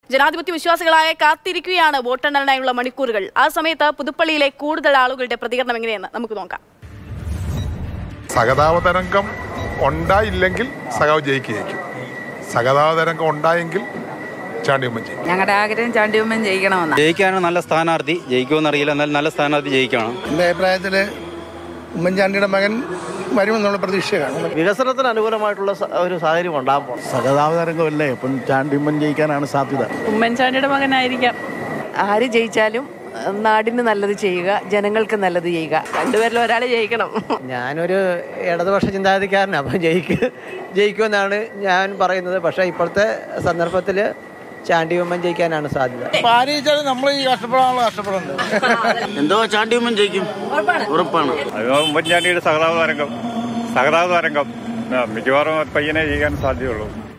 ജനാധിപത്യ വിശ്വാസികളായ കാത്തിരിക്കുകയാണ് വോട്ടെണ്ണലിനായുള്ള മണിക്കൂറുകൾ ആ സമയത്ത് പുതുപ്പള്ളിയിലെ കൂടുതൽ ആളുകളുടെ പ്രതികരണം എങ്ങനെയെന്ന് നമുക്ക് നോക്കാം സഹതാപ തരംഗം ഉണ്ടായില്ലെങ്കിൽ സഖാവ് ജയിക്കുകയായിരിക്കും സഹതാപ തരംഗം ഉണ്ടായെങ്കിൽ ചാണ്ടിയമ്മൻ ജയിക്കും ഞങ്ങളുടെ ആഗ്രഹം ചാണ്ടിയമ്മൻ ജയിക്കണമെന്നാണ് ജയിക്കാനാണ് നല്ല സ്ഥാനാർത്ഥി ജയിക്കുമെന്നറിയില്ല എന്നാൽ നല്ല സ്ഥാനാർത്ഥി ജയിക്കണം എൻ്റെ അഭിപ്രായത്തിൽ ഉമ്മൻചാണ്ടിയുടെ മകൻ വരുമെന്നുള്ള പ്രതീക്ഷയാണ് വികസനത്തിന് അനുകൂലമായിട്ടുള്ള സ- ഒരു സാഹചര്യം ഉണ്ടാകാൻ പോകണം സഹതാപതരംഗമല്ലേ അപ്പം ചാണ്ടിയമ്മൻ ജയിക്കാനാണ് സാധ്യത ഉമ്മൻചാണ്ടിയുടെ മകനായിരിക്കാം ആര് ജയിച്ചാലും നാടിന് നല്ലത് ചെയ്യുക ജനങ്ങൾക്ക് നല്ലത് ചെയ്യുക രണ്ടുപേരിൽ ഒരാൾ ജയിക്കണം ഞാനൊരു ഇടതുപക്ഷ ചിന്താഗതിക്കാരനാണ് അപ്പം ജയിക്ക് ജയിക്കുമെന്നാണ് ഞാൻ പറയുന്നത് പക്ഷേ ഇപ്പോഴത്തെ സന്ദർഭത്തിൽ ചാണ്ടിയമ്മൻ ജയിക്കാനാണ് സാധ്യത ആര് ജയിച്ചാലും നമ്മൾ ഈ കഷ്ടപ്പെടാനുള്ള കഷ്ടപ്പെടുന്നുണ്ട് എന്തോ ചാണ്ടിയമ്മൻ ജയിക്കും ഉറപ്പാണ് ഉമ്മൻചാണ്ടിയുടെ സഹതാപ തരംഗം സഹതാപ തരംഗം മിക്കവാറും പയ്യനെ ചെയ്യാൻ സാധ്യതയുള്ളൂ